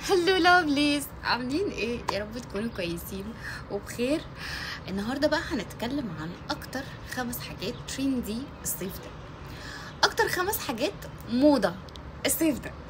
هلو لافليز عاملين ايه يا رب تكونوا كويسين وبخير النهارده بقى هنتكلم عن اكتر خمس حاجات تريندي الصيف ده اكتر خمس حاجات موضه الصيف ده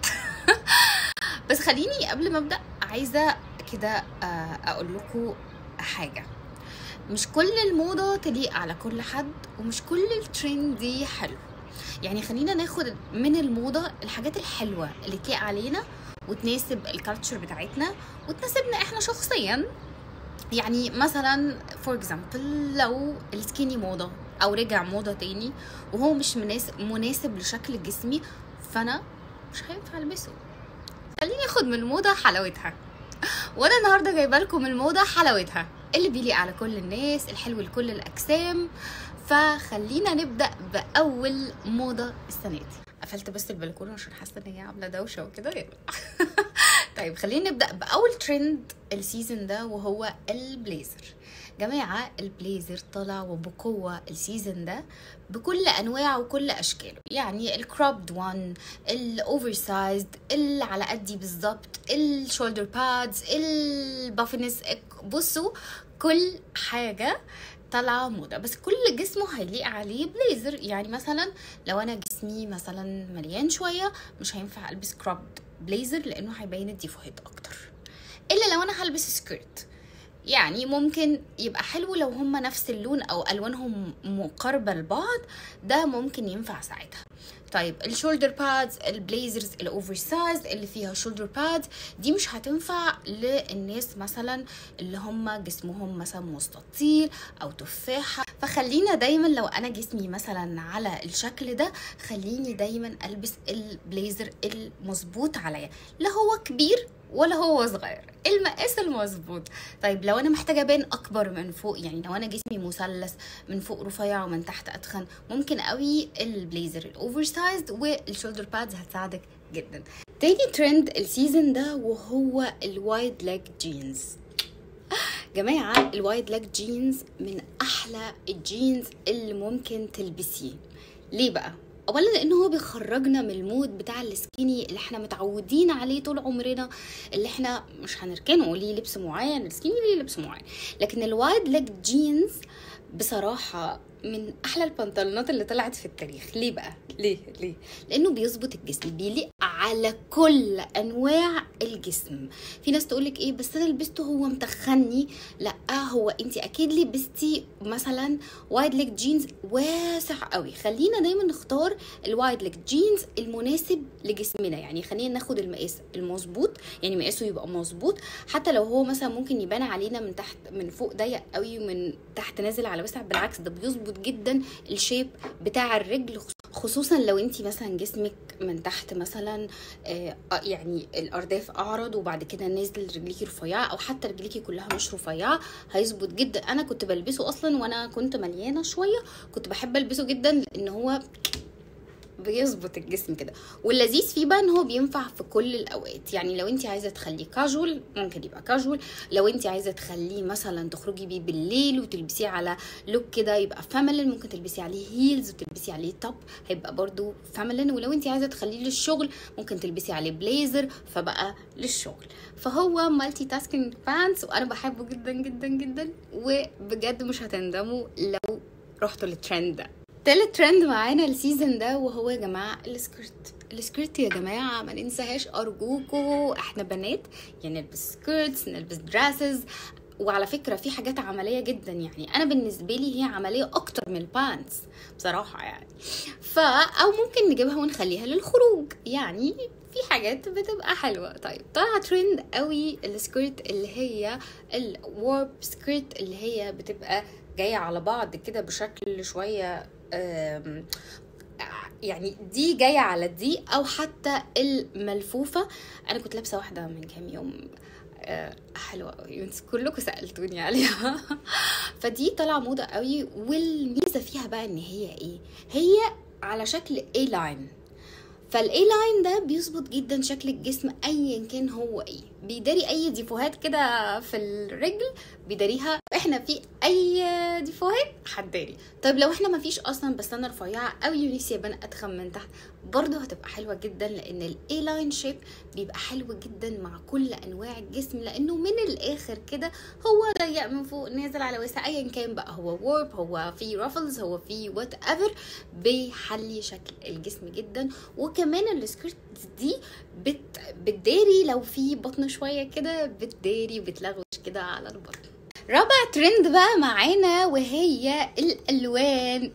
بس خليني قبل ما ابدا عايزه كده آه، اقول لكم حاجه مش كل الموضه تليق على كل حد ومش كل التريندي حلو يعني خلينا ناخد من الموضه الحاجات الحلوه اللي تليق علينا وتناسب الكالتشر بتاعتنا وتناسبنا احنا شخصيا يعني مثلا فور اكزامبل لو السكيني موضه او رجع موضه تاني وهو مش مناسب مناسب لشكل جسمي فانا مش هينفع البسه خليني اخد من الموضه حلاوتها وانا النهارده جايبه لكم الموضه حلاوتها اللي بيليق على كل الناس الحلو لكل الاجسام فخلينا نبدا باول موضه السنه دي قفلت بس البلكونه عشان حاسه ان هي عامله دوشه وكده يلا طيب خلينا نبدا باول ترند السيزون ده وهو البليزر جماعة البليزر طلع وبقوة السيزون ده بكل أنواعه وكل أشكاله يعني الكروبد وان الأوفر سايزد اللي على قدي بالظبط الشولدر بادز البافنس بصوا كل حاجة طالعة موضة بس كل جسمه هيليق عليه بليزر يعني مثلا لو أنا جسمي مثلا مليان شوية مش هينفع ألبس كروبد بليزر لأنه هيبين الديفوهات أكتر إلا لو أنا هلبس سكيرت يعني ممكن يبقى حلو لو هما نفس اللون او الوانهم مقاربه لبعض ده ممكن ينفع ساعتها طيب الشولدر بادز البليزرز الاوفر سايز اللي فيها شولدر بادز دي مش هتنفع للناس مثلا اللي هم جسمهم مثلا مستطيل او تفاحه فخلينا دايما لو انا جسمي مثلا على الشكل ده خليني دايما البس البليزر المظبوط عليا لا هو كبير ولا هو صغير المقاس المظبوط طيب لو انا محتاجه ابان اكبر من فوق يعني لو انا جسمي مثلث من فوق رفيع ومن تحت اتخن ممكن قوي البليزر الاوفر سايزد والشولدر بادز هتساعدك جدا تاني ترند السيزون ده وهو الوايد ليج جينز جماعة الوايد ليج جينز من أحلى الجينز اللي ممكن تلبسيه ليه بقى؟ اولا لانه هو بيخرجنا من المود بتاع السكيني اللي احنا متعودين عليه طول عمرنا اللي احنا مش هنركنه ليه لبس معين السكيني ليه لبس معين لكن الوايد ليج جينز بصراحة من احلى البنطلونات اللي طلعت في التاريخ ليه بقى ليه ليه لانه بيظبط الجسم بيليق على كل انواع الجسم في ناس تقولك ايه بس انا لبسته هو متخني لا هو انت اكيد لبستي مثلا وايد ليج جينز واسع قوي خلينا دايما نختار الوايد ليج جينز المناسب لجسمنا يعني خلينا ناخد المقاس المظبوط يعني مقاسه يبقى مظبوط حتى لو هو مثلا ممكن يبان علينا من تحت من فوق ضيق قوي ومن تحت نازل على واسع بالعكس ده بيظبط جدا الشيب بتاع الرجل خصوصا لو انت مثلا جسمك من تحت مثلا آه يعني الارداف اعرض وبعد كده نازل رجليكي رفيعه او حتى رجليكي كلها مش رفيعه هيظبط جدا انا كنت بلبسه اصلا وانا كنت مليانه شويه كنت بحب البسه جدا ان هو بيظبط الجسم كده واللذيذ فيه بقى ان هو بينفع في كل الاوقات يعني لو انت عايزه تخليه كاجوال ممكن يبقى كاجوال لو انت عايزه تخليه مثلا تخرجي بيه بالليل وتلبسيه على لوك كده يبقى فاميلين ممكن تلبسي عليه هيلز وتلبسي عليه توب هيبقى برده فاميلين ولو انت عايزه تخليه للشغل ممكن تلبسي عليه بليزر فبقى للشغل فهو مالتي تاسكينج بانس وانا بحبه جدا جدا جدا وبجد مش هتندموا لو رحتوا للترند ده تالت ترند معانا السيزون ده وهو يا جماعه السكرت السكرت يا جماعه ما ننساهاش ارجوكوا احنا بنات يعني نلبس سكيرتس نلبس دراسز وعلى فكره في حاجات عمليه جدا يعني انا بالنسبه لي هي عمليه اكتر من البانتس بصراحه يعني فا او ممكن نجيبها ونخليها للخروج يعني في حاجات بتبقى حلوه طيب طلع ترند قوي السكيرت اللي هي الورب سكيرت اللي هي بتبقى جايه على بعض كده بشكل شويه يعني دي جايه على دي او حتى الملفوفه انا كنت لابسه واحده من كام يوم حلوه قوي انتوا كلكم سالتوني عليها فدي طالعه موضه قوي والميزه فيها بقى ان هي ايه هي على شكل اي لاين فالاي لاين ده بيظبط جدا شكل الجسم ايا كان هو ايه بيداري اي ديفوهات كده في الرجل بيداريها احنا في اي ديفوهات حداري طيب لو احنا مفيش اصلا بس انا رفيعه قوي ونفسي ابان اتخن من تحت برضه هتبقى حلوه جدا لان الاي لاين شيب بيبقى حلو جدا مع كل انواع الجسم لانه من الاخر كده هو ضيق من فوق نازل على واسع ايا كان بقى هو وورب هو في رافلز هو في وات ايفر بيحلي شكل الجسم جدا وكمان السكيرت دي بت بتداري لو في بطن شويه كده بتداري وبتلغوش كده على البطن رابع ترند بقى معانا وهي الالوان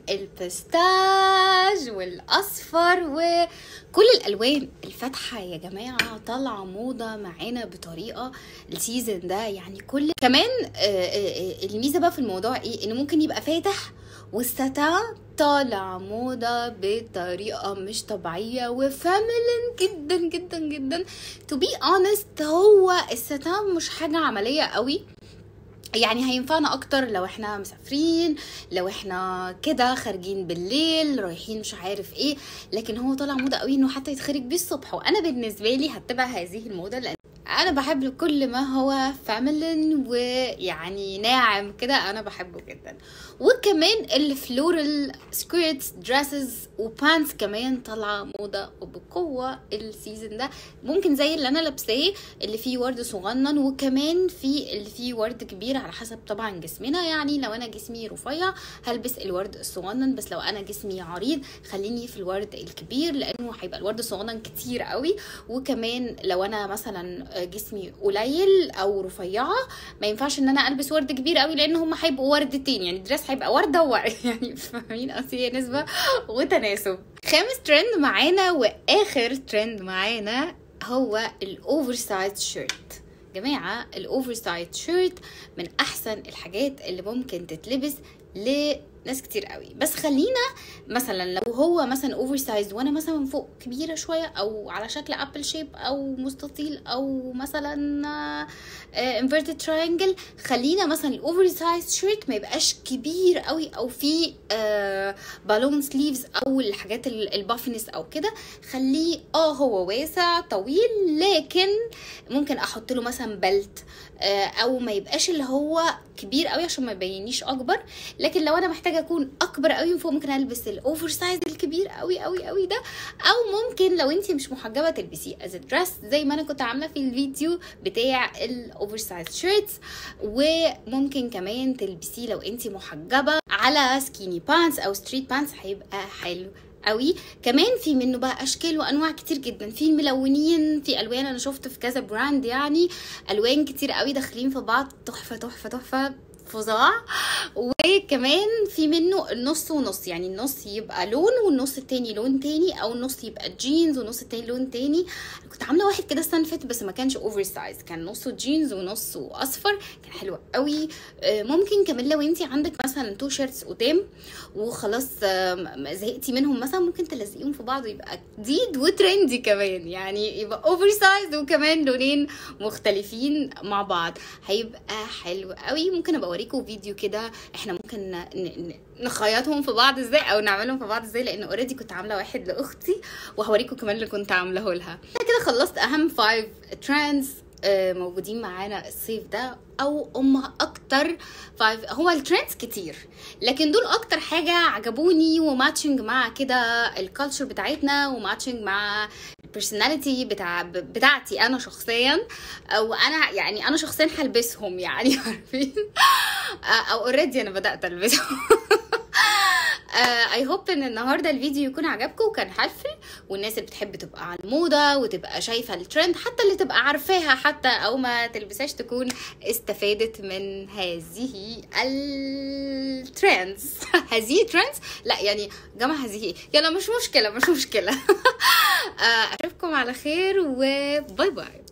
البستاج والاصفر وكل الالوان الفاتحه يا جماعه طالعه موضه معانا بطريقه السيزون ده يعني كل كمان آه، آه، آه، الميزه بقى في الموضوع ايه انه ممكن يبقى فاتح والستان طالع موضة بطريقة مش طبيعية وفاميلين جدا جدا جدا to be honest هو الستان مش حاجة عملية قوي يعني هينفعنا اكتر لو احنا مسافرين لو احنا كده خارجين بالليل رايحين مش عارف ايه لكن هو طالع موضه قوي انه حتى يتخرج بيه الصبح وانا بالنسبه لي هتبع هذه الموضه لان انا بحب كل ما هو فاميلين ويعني ناعم كده انا بحبه جدا وكمان الفلورال سكيرتس دريسز وبانس كمان طالعه موضه وبقوه السيزون ده ممكن زي اللي انا لابساه اللي فيه ورد صغنن وكمان في اللي فيه ورد كبير على حسب طبعا جسمنا يعني لو انا جسمي رفيع هلبس الورد الصغنن بس لو انا جسمي عريض خليني في الورد الكبير لانه هيبقى الورد الصغنن كتير قوي وكمان لو انا مثلا جسمي قليل او رفيعه ما ينفعش ان انا البس ورد كبير قوي لان هم هيبقوا وردتين يعني الدريس هيبقى ورده وورد يعني فاهمين قصدي هي نسبه وتناسب خامس ترند معانا واخر ترند معانا هو الاوفر سايز شيرت جماعه الاوفر سايز شيرت من احسن الحاجات اللي ممكن تتلبس لناس كتير قوي بس خلينا مثلا لو هو مثلا اوفر سايز وانا مثلا من فوق كبيره شويه او على شكل ابل شيب او مستطيل او مثلا انفيرتد تراينجل خلينا مثلا الاوفر سايز شيرت ما يبقاش كبير قوي او في بالون سليفز او الحاجات ال- البافنس او كده خليه اه هو واسع طويل لكن ممكن احط له مثلا بلت آه، او ما يبقاش اللي هو كبير قوي عشان ما يبينيش اكبر لكن لو انا محتاجه اكون اكبر قوي من فوق ممكن البس الاوفر سايز الكبير قوي قوي قوي ده او ممكن لو انت مش محجبه تلبسيه از دريس زي ما انا كنت عامله في الفيديو بتاع الاوفر سايز شيرتس وممكن كمان تلبسيه لو انت محجبه على سكيني بانس او ستريت بانس هيبقى حلو قوي كمان في منه بقى اشكال وانواع كتير جدا في الملونين في الوان انا شفت في كذا براند يعني الوان كتير قوي داخلين في بعض تحفه تحفه تحفه فظاع وكمان في منه النص ونص يعني النص يبقى لون والنص التاني لون تاني او النص يبقى جينز والنص التاني لون تاني كنت عامله واحد كده السنه اللي فاتت بس ما كانش اوفر سايز كان نصه جينز ونصه اصفر كان حلو قوي آه، ممكن كمان لو انت عندك مثلا تو شيرتس قدام وخلاص آم، زهقتي منهم مثلا ممكن تلزقيهم في بعض ويبقى جديد وترندي كمان يعني يبقى اوفر سايز وكمان لونين مختلفين مع بعض هيبقى حلو قوي ممكن ابقى اوريكم فيديو كده احنا ممكن ن- ن- نخيطهم في بعض ازاي او نعملهم في بعض ازاي لان اوريدي كنت عامله واحد لاختي وهوريكم كمان اللي كنت عاملاه لها أنا كده خلصت اهم 5 ترندز موجودين معانا الصيف ده او هم اكتر فايف هو الترندز كتير لكن دول اكتر حاجه عجبوني وماتشنج مع كده الكالتشر بتاعتنا وماتشنج مع البرسوناليتي بتاع بتاعتي انا شخصيا او انا يعني انا شخصيا هلبسهم يعني عارفين او اوريدي انا بدات البسهم اي هوب ان النهارده الفيديو يكون عجبكم وكان حلفل والناس اللي بتحب تبقى على الموضه وتبقى شايفه الترند حتى اللي تبقى عارفاها حتى او ما تلبسهاش تكون استفادت من هذه الترندز هذه ترندز لا يعني جمع هذه يلا مش مشكله مش مشكله آه، اشوفكم على خير وباي باي